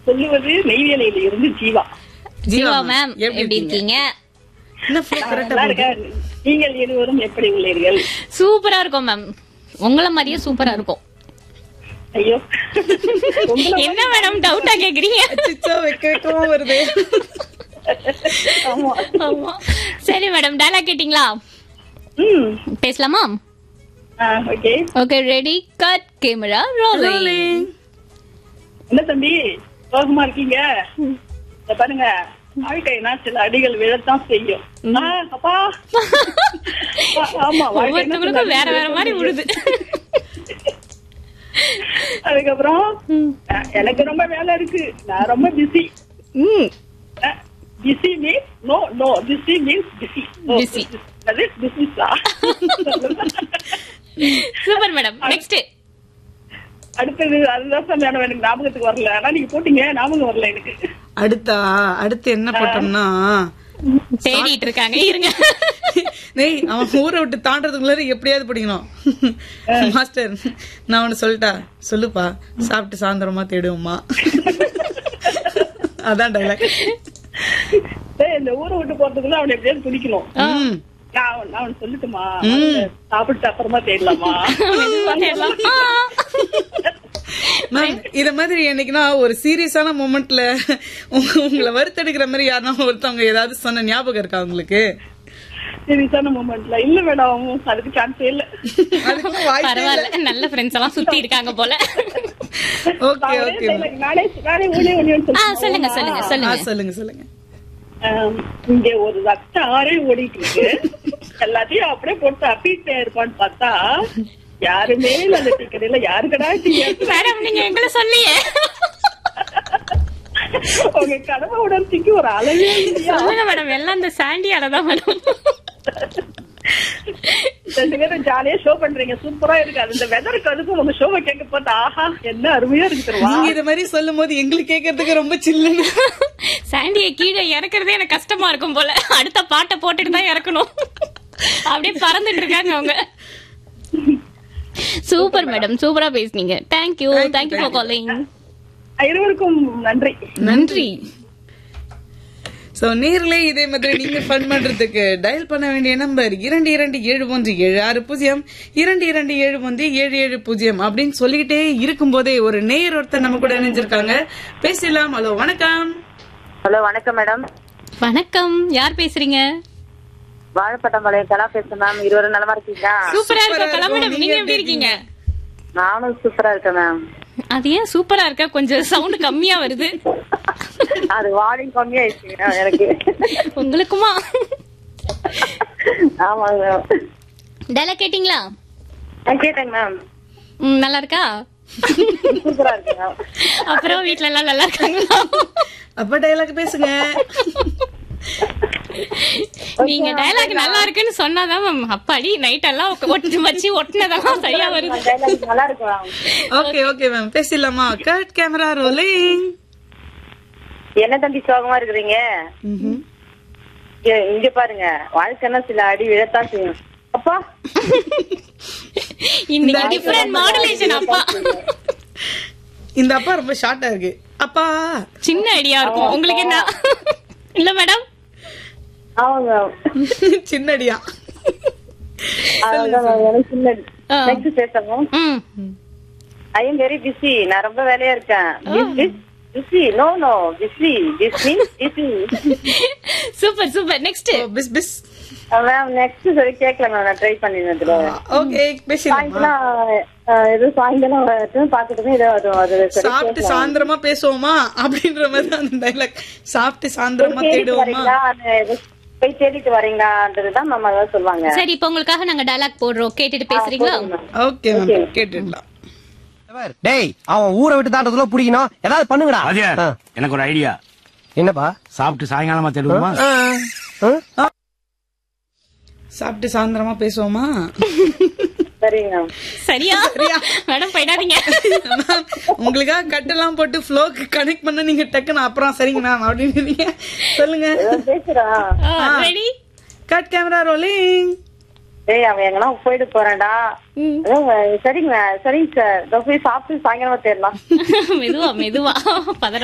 சொல்லுவது நெய்வேலியில இருந்து ஜீவா ஜீவா மேம் எப்படி இருக்கீங்க என்ன flow correct ஆ நல்லா போகுது? இருக்கேன் நீங்கள் இருவரும் எப்படி உள்ளீர்கள் சூப்பரா இருக்கும் மேம் உங்கள மாதிரியே சூப்பரா இருக்கும் ஐயோ உங்களை என்ன மேடம் டவுட்டா கேக்குறீங்க அச்சச்சோ, வைக்க வைக்கமா வருது ஆமா ஆமா. சரி மேடம் டயலாக் கேட்டிங்களா ம் பேசலாமா okay okay ready cut camera rolling என்ன தம்பி சோகமா இருக்கீங்க இத பாருங்க வாழ்க்கைனா சில அடிகள் விழத்தான் செய்யும் ஆ, அப்பா ஆ, ஆமா வாழ்க்கைனா சில ஒவ்வொருத்தவங்களுக்கும் வேற அடிகள் வேற மாதிரி விழுது அதுக்கப்புறம் அஹ், எனக்கு ரொம்ப வேலை இருக்கு நான் ரொம்ப பிஸி ம் busy means no no busy means busy Busy. அது பிசினஸா சூப்பர் மேடம் நெக்ஸ்ட் அடுத்தது அதுதான் சார் மேடம் எனக்கு ஞாபகத்துக்கு வரல ஆனா நீங்க போட்டீங்க ஞாபகம் வரல எனக்கு அடுத்தா அடுத்து என்ன போட்டோம்னா தேடிட்டு இருக்காங்க இருங்க நெய் அவன் ஊரை விட்டு தாண்டறதுக்குள்ள எப்படியாவது பிடிக்கணும் மாஸ்டர் நான் ஒண்ணு சொல்லிட்டா சொல்லுப்பா சாப்பிட்டு சாயந்தரமா தேடுவோமா அதான் டைலாக் டேய், இந்த ஊரை விட்டு போறதுக்குள்ள அவனை எப்படியாவது பிடிக்கணும் ம் நான் அவன்- நான் அவனுக்கு சொல்லட்டுமா சாப்பிட்டு அப்புறமா தேடலாமா மெதுவா தேடலாம். ஆ. மேம் இத மாதிரி என்னைக்குன்னா ஒரு சீரியஸான மூமெண்ட்ல உங்களை வறுத்தெடுக்கிற மாதிரி யாருன்னா ஒருத்தவங்க ஏதாவது சொன்ன ஞாபகம் இருக்கா உங்களுக்கு சீரியஸான மூமெண்ட்ல இல்ல மேடம் அதுக்கு சான்ஸே இல்ல அதுக்கு வாய்ப்பே இல்ல பரவாயில்ல நல்ல ஃப்ரெண்ட்ஸ் எல்லாம் சுத்தி இருக்காங்க போல ஓகே நான் ஓகே ஒரே dialogue, நானே நானே ஊனே ஊனேன்னு ஆ சொல்லுவேன். சொல்லுங்க சொல்லுங்க ஆ சொல்லுங்க சொல்லுங்க சொல்லுங்க ஆம், இங்க ஒரு ரத்த ஆறே ஓடிட்டு இருக்கு எல்லாத்தையும் அப்படியே போட்டு அப்பிட்டே இருப்பான்னு பார்த்தா யாருமே இல்ல அந்த டீ கடையில யாருக்கடா டீ மேடம் நீங்க எங்களை சொல்லியே உங்க கனவு உணர்ச்சிக்கு ஒரு அளவே இல்லையா சொல்லுங்க மேடம் எல்லாம் இந்த சாண்டியால தான் மேடம் ரெண்டு பேரும் ஜாலியா ஷோ பண்றீங்க சூப்பரா இருக்கு அது இந்த வெதருக்கு அதுக்கும் உங்க ஷோவை கேட்க பார்த்தா ஆஹா என்ன அருமையா இருக்கு தெரியுமா நீங்க இத மாதிரி சொல்லும் போது எங்களுக்கு கேட்கறதுக்கு ரொம்ப சில்லுன்னு சாண்டியை கீழே இறக்குறதே எனக்கு கஷ்டமா இருக்கும் போல அடுத்த பாட்டை போட்டுட்டு தான் இறக்கணும் அப்படியே பறந்துட்டு இருக்காங்க அவங்க சூப்பர் மேடம் சூப்பரா பேசுனீங்க தேங்க்யூ தேங்க்யூ ஃபார் காலிங் இருவருக்கும் நன்றி நன்றி சோ நேர்ல இதே மாதிரி நீங்க ஃபன் பண்றதுக்கு டயல் பண்ண வேண்டிய நம்பர் இரண்டு இரண்டு ஏழு ஒன்று ஏழு ஆறு பூஜ்ஜியம் இரண்டு இரண்டு ஏழு ஒன்று ஏழு ஏழு பூஜ்ஜியம் அப்படின்னு சொல்லிக்கிட்டே இருக்கும் போதே ஒரு நேயர் ஒருத்தர் நம்ம கூட இணைஞ்சிருக்காங்க பேசலாம் ஹலோ வணக்கம் ஹலோ வணக்கம் மேடம் வணக்கம் யார் பேசுறீங்க வாழைப்பட்டம்பாளையம் கலா பேசுறேன் மேம் இருவரும் நலமா இருக்கீங்களா சூப்பரா இருக்க சூப்பரா கலா மேடம் இருக்கும். நீங்க எப்படி இருக்கீங்க நானும் சூப்பரா இருக்கேன் மேம் அது ஏன் சூப்பரா இருக்க கொஞ்சம் சவுண்ட் கம்மியா வருது அது வால்யூம் கம்மியாயிடுச்சு மேம் எனக்கு உங்களுக்குமா ஆமாங்க மேம் டயலாக் கேட்டிங்களா நான் கேட்டேங்க மேம் ம், நல்லா இருக்கா சூப்பரா இருக்கு மேம் அப்புறம் வீட்ல எல்லாம் நல்லா இருக்காங்களா அப்ப டயலாக் பேசுங்க நீங்க டயலாக் நல்லா இருக்குன்னு சொன்னாதான் மேம் அப்பாடி நைட் எல்லாம் ஒக்க- ஒட்டு வச்சு ஒட்டினதெல்லாம் சரியா வருது dialogue நல்லா இருக்கு மேம் ஓகே ஓகே மேம் பேசிடலாமா கட் கேமரா ரோலிங் என்ன தம்பி சோகமா இருக்கிறீங்க இங்க- இங்க பாருங்க வாழ்க்கைன்னா சில அடி விழத்தான் செய்யும் அப்பா இன்னைக்கு டிஃபரெண்ட் மாடுலேஷன் அப்பா இந்த அப்பா ரொம்ப ஷார்ட்டா இருக்கு அப்பா சின்ன ஐடியா இருக்கும் உங்களுக்கு என்ன இல்ல மேடம் ஆமாங்க மேம் சின்னடியா அதான் மேம் எனக்கு சின்ன ஆ. நெக்ஸ்ட் பேசுறோம் ம் ஐ எம் வெரி பிஸி நான் ரொம்ப வேலையா இருக்கேன் busy no no busy busy busy super super next பிஸ் பிஸ் மேம் நெக்ஸ்ட் சரி கேட்கல மேம் நான் ட்ரை பண்ணிருந்ததுல ஓகே பேசிடலாமா சாயந்தரம் அஹ், ஏதோ சாயந்தரம் வரட்டும் பாத்துட்டு ஏதோ அது அது சரி சாப்பிட்டு சாயந்தரமா பேசுவோமா அப்படின்ற மாதிரி தான் அந்த டைலாக் சாப்பிட்டு சாயந்தரமா தேடிட்டு தேடுவோமா வரீங்களா அந்த இது போய் தேடிட்டு வரீங்களான்றதுதான் மேம் அதான் சொல்லுவாங்க சரி இப்போ உங்களுக்காக நாங்க டயலாக் போடுறோம் கேட்டுட்டு பேசுறீங்களா ஓகே மேம் கேட்டுடலாம் டேய் அவன் ஊரை விட்டு தாண்டதுல பிடிக்கணும் ஏதாவது பண்ணுங்கடா அதே ஆ. எனக்கு ஒரு ஐடியா என்னப்பா சாப்பிட்டு சாயங்காலமா தேடுவோமா ஆ? சாப்பிட்டு சாயந்தரமா பேசுவோமா சரிங்க மேம் சரியா மேடம் போயிடாதீங்க மேம், உங்களுக்காக கட்டெல்லாம் போட்டு ஃப்ளோக்கு கனெக்ட் பண்ண நீங்க டக்குன்னு அப்புறம் சரிங்க மேம் அப்படின்னு நீங்க சொல்லுங்க ஏதோ பேசுறான் ரெடி கட் கேமரா ரோலிங் டேய் அவன் எங்கன்னா போயிட்டு போறேன்டா ஏதோ, சரிங்க சரிங்க சார் இதோ போய் சாப்பிட்டு சாயங்காலமா தேடலாம் மெதுவா மெதுவா பதற